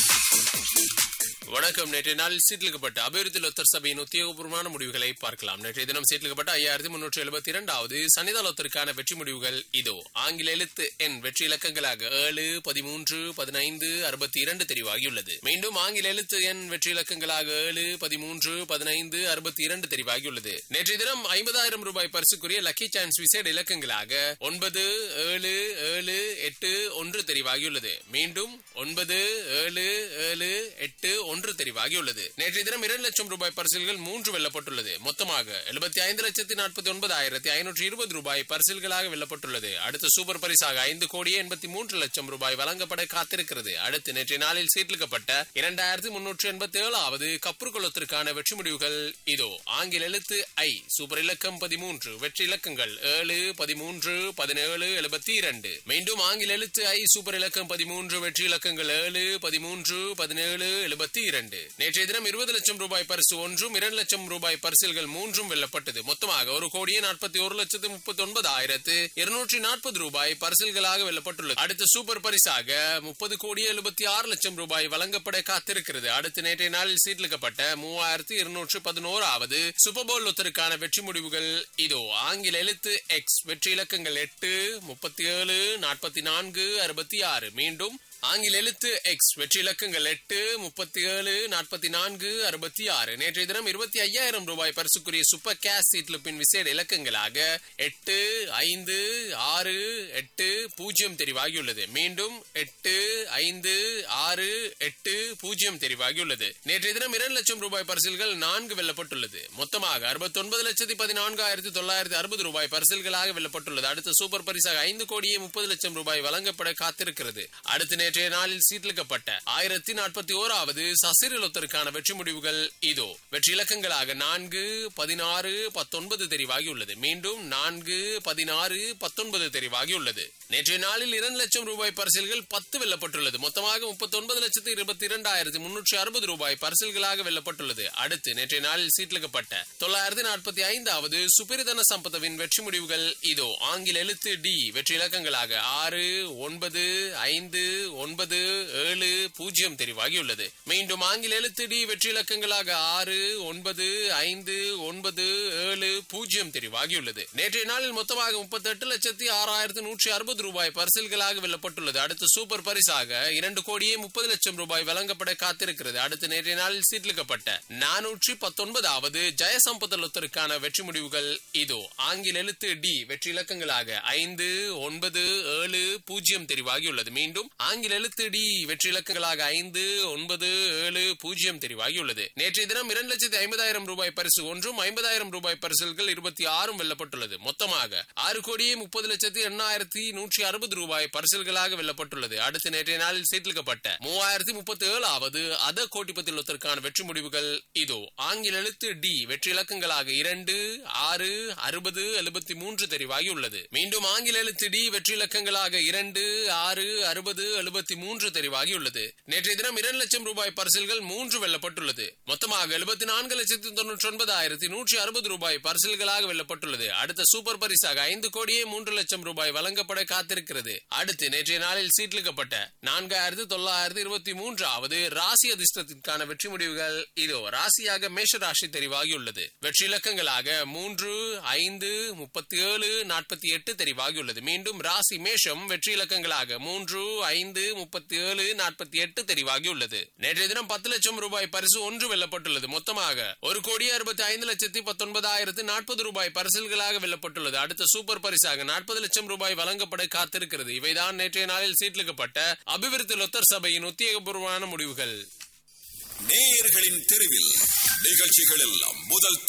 வணக்கம் நேற்றைய நாளில் சீட்டிலிக்கப்பட்ட அபிவிருத்தி லொத்தர் சபையின் உத்தியோகபூர்வமான முடிவுகளை பார்க்கலாம் நேற்றைய தினம் சீட்டிலிக்கப்பட்ட ஐயாயிரத்தி முன்னூற்றி எழுபத்தி இரண்டாவது சனிதா லொத்தருக்கான வெற்றி முடிவுகள் இதோ ஆங்கில எழுத்து எண் வெற்றி இலக்கங்களாக ஏழு பதிமூன்று பதினைந்து அறுபத்தி இரண்டு தெரிவாகியுள்ளது மீண்டும் ஆங்கில எழுத்து எண் வெற்றி இலக்கங்களாக ஏழு பதிமூன்று பதினைந்து அறுபத்தி இரண்டு தெரிவாகியுள்ளது நேற்றைய தினம் ஐம்பதாயிரம் ரூபாய் பரிசுக்குரிய லக்கி சான்ஸ் விசேட இலக்கங்களாக ஒன்பது ஏழு ஏழு எட்டு ஒன்று தெரிவாகியுள்ளது மீண்டும் ஒன்பது ஏழு ஏழு எட்டு ஒன்று தெரிவாகியுள்ளது நேற்றைய தினம் இரண்டு லட்சம் ரூபாய் பரிசில்கள் மூன்று வெல்லப்பட்டுள்ளது மொத்தமாக எழுபத்தி ஐந்து லட்சத்தி நாற்பத்தி ஒன்பதாயிரத்தி ஐநூற்றி இருபது ரூபாய் பரிசில்களாக வெல்லப்பட்டுள்ளது அடுத்த சூப்பர் பரிசாக ஐந்து கோடியே எண்பத்தி மூன்று லட்சம் ரூபாய் வழங்கப்பட காத்திருக்கிறது அடுத்து நேற்றைய நாளில் சீட்டிலிக்கப்பட்ட இரண்டாயிரத்தி முன்னூற்றி எண்பத்தி ஏழாவது கப்புறு குளத்திற்கான வெற்றி முடிவுகள் இதோ ஆங்கில எழுத்து ஐ சூப்பர் இலக்கம் பதிமூன்று வெற்றி இலக்கங்கள் ஏழு பதிமூன்று பதினேழு எழுபத்தி இரண்டு மீண்டும் ஆங்கில எழுத்து ஐ சூப்பர் இலக்கம் பதிமூன்று வெற்றி இலக்கங்கள் ஏழு பதிமூன்று பதினேழு எழுபத்தி இரண்டு நேற்றைய தினம் இருபது லட்சம் ரூபாய் பரிசு ஒன்றும் இரண்டு லட்சம் ரூபாய் பரிசில்கள் மூன்றும் வெல்லப்பட்டது மொத்தமாக ஒரு கோடியே நாற்பத்தி ஒரு லட்சத்து முப்பத்தி ஒன்பது ஆயிரத்து இருநூற்றி நாற்பது ரூபாய் பரிசில்களாக வெல்லப்பட்டுள்ளது அடுத்த சூப்பர் பரிசாக முப்பது கோடியே எழுபத்தி ஆறு லட்சம் ரூபாய் வழங்கப்பட காத்திருக்கிறது அடுத்த நேற்றைய நாளில் சீட்டிலிக்கப்பட்ட மூவாயிரத்து இருநூற்று பதினோராவது சூப்பர் போல் ஒத்தருக்கான வெற்றி முடிவுகள் இதோ ஆங்கில எழுத்து எக்ஸ் வெற்றி இலக்கங்கள் எட்டு முப்பத்தி ஏழு நாற்பத்தி நான்கு அறுபத்தி ஆறு மீண்டும் ஆங்கில எழுத்து எக்ஸ் வெற்றி இலக்கங்கள் எட்டு முப்பத்தி ஏழு நாற்பத்தி நான்கு அறுபத்தி ஆறு நேற்றைய தினம் இருபத்தி ஐயாயிரம் ரூபாய் பரிசுக்குரிய சூப்பர் கேஷ் சீட்லுப்பின் விசேட இலக்கங்களாக எட்டு ஐந்து ஆறு எட்டு பூஜ்ஜியம் தெரிவாகியுள்ளது மீண்டும் எட்டு ஐந்து ஆறு எட்டு பூஜ்ஜியம் தெரிவாகியுள்ளது நேற்றைய தினம் இரண்டு லட்சம் ரூபாய் பரிசில்கள் நான்கு வெல்லப்பட்டுள்ளது மொத்தமாக அறுபத்தி ஒன்பது லட்சத்தி பதினான்காயிரத்தி தொள்ளாயிரத்தி அறுபது ரூபாய் பரிசில்களாக வெல்லப்பட்டுள்ளது அடுத்த சூப்பர் பரிசாக ஐந்து கோடியே முப்பது லட்சம் ரூபாய் வழங்கப்பட காத்திருக்கிறது அடுத்த நேற்றைய நாளில் சீட்டிலிக்கப்பட்ட ஆயிரத்தி நாற்பத்தி ஓராவது சசிரலொத்தருக்கான வெற்றி முடிவுகள் இதோ வெற்றி இலக்கங்களாக நான்கு பதினாறு பத்தொன்பது தெரிவாகியுள்ளது மீண்டும் நான்கு பதினாறு பத்தொன்பது தெரிவாகியுள்ளது நேற்றைய நாளில் இரண்டு லட்சம் ரூபாய் பரிசில்கள் பத்து வெல்லப்பட்டுள்ளது மொத்தமாக முப்பத்தி ஒன்பது லட்சத்து இருபத்தி இரண்டாயிரத்தி முன்னூற்றி அறுபது ரூபாய் பரிசில்களாக வெல்லப்பட்டுள்ளது அடுத்து நேற்றைய நாளில் சீட்டிலிக்கப்பட்ட தொள்ளாயிரத்தி நாற்பத்தி ஐந்தாவது சுபிரிதன சம்பதவின் வெற்றி முடிவுகள் இதோ ஆங்கில எழுத்து டி வெற்றி இலக்கங்களாக ஆறு ஒன்பது ஐந்து ஒன்பது ஏழு பூஜ்ஜியம் தெரிவாகியுள்ளது மீண்டும் ஆங்கில எழுத்து டி வெற்றி இலக்கங்களாக ஆறு ஒன்பது ஐந்து ஒன்பது ஏழு பூஜ்ஜியம் தெரிவாகியுள்ளது நேற்றைய நாளில் மொத்தமாக முப்பத்தி எட்டு லட்சத்தி ஆறாயிரத்தி நூற்றி அறுபது ரூபாய் பரிசில்களாக வெல்லப்பட்டுள்ளது அடுத்து சூப்பர் பரிசாக இரண்டு கோடியே முப்பது லட்சம் ரூபாய் வழங்கப்பட காத்திருக்கிறது அடுத்து நேற்றைய நாளில் சீட்டிலிக்கப்பட்ட நானூற்றி பத்தொன்பதாவது ஜெயசம்பதலுத்தருக்கான வெற்றி முடிவுகள் இதோ ஆங்கில எழுத்து டி வெற்றி இலக்கங்களாக ஐந்து ஒன்பது ஏழு பூஜ்ஜியம் தெரிவாகியுள்ளது மீண்டும் ஆங்கில எழுத்து டி வெற்றி இலக்கங்களாக ஐந்து ஒன்பது ஏழு பூஜ்ஜியம் தெரிவாகியுள்ளது நேற்றைய தினம் இரண்டு லட்சத்தி ஐம்பதாயிரம் ரூபாய் பரிசு ஒன்றும் ஐம்பதாயிரம் ரூபாய் பரிசுகள் இருபத்தி ஆறும் வெல்லப்பட்டுள்ளது மொத்தமாக ஆறு கோடியே முப்பது லட்சத்தி எண்ணாயிரத்தி நூற்றி அறுபது ரூபாய் பரிசுகளாக வெல்லப்பட்டுள்ளது அடுத்த நேற்றைய நாளில் சீட்டிலிக்கப்பட்ட மூவாயிரத்தி முப்பத்தி ஏழாவது அத கோட்டிப்பத்தில் ஒருத்தருக்கான வெற்றி முடிவுகள் இதோ ஆங்கில எழுத்து டி வெற்றி இலக்கங்களாக இரண்டு ஆறு அறுபது எழுபத்தி மூன்று தெரிவாகியுள்ளது மீண்டும் ஆங்கில எழுத்து டி வெற்றி இலக்கங்களாக இரண்டு ஆறு அறுபது எழுபத்தி மூன்று தெரிவாகியுள்ளது நேற்றைய தினம் இரண்டு லட்சம் ரூபாய் பரிசில்கள் மூன்று வெல்லப்பட்டுள்ளது மொத்தமாக எழுபத்தி நான்கு லட்சத்தி தொன்னூற்றி ஒன்பதாயிரத்தி நூற்றி அறுபது ரூபாய் பரிசில்களாக வெல்லப்பட்டுள்ளது அடுத்த சூப்பர் பரிசாக ஐந்து கோடியே மூன்று லட்சம் ரூபாய் வழங்கப்பட காத்திருக்கிறது அடுத்து நேற்றைய நாளில் சீட்டிலிக்கப்பட்ட நான்காயிரத்து தொள்ளாயிரத்து இருபத்தி மூன்றாவது ராசி அதிர்ஷ்டத்திற்கான வெற்றி முடிவுகள் இதோ ராசியாக மேஷ ராசி தெரிவாகியுள்ளது வெற்றி இலக்கங்களாக மூன்று ஐந்து முப்பத்தி ஏழு நாற்பத்தி எட்டு தெரிவாகியுள்ளது மீண்டும் ராசி மேஷம் வெற்றி இலக்கங்களாக மூன்று ஐந்து முப்பத்தி ஏழு நாற்பத்தி எட்டு தெரிவாகியுள்ளது நேற்றைய தினம் பத்து லட்சம் ரூபாய் பரிசு ஒன்று வெல்லப்பட்டுள்ளது மொத்தமாக ஒரு கோடி அறுபத்தி ஐந்து லட்சத்தி பத்தொன்பதாயிரத்து நாற்பது ரூபாய் பரிசில்களாக வெல்லப்பட்டுள்ளது அடுத்த சூப்பர் பரிசாக நாற்பது லட்சம் ரூபாய் வழங்கப்பட காத்திருக்கிறது இவைதான் நேற்றைய நாளில் சீட்டிலிக்கப்பட்ட அபிவிருத்தி லொத்தர் சபையின் உத்தியோகபூர்வமான முடிவுகள் நேயர்களின் தெருவில் நிகழ்ச்சிகளில் முதல்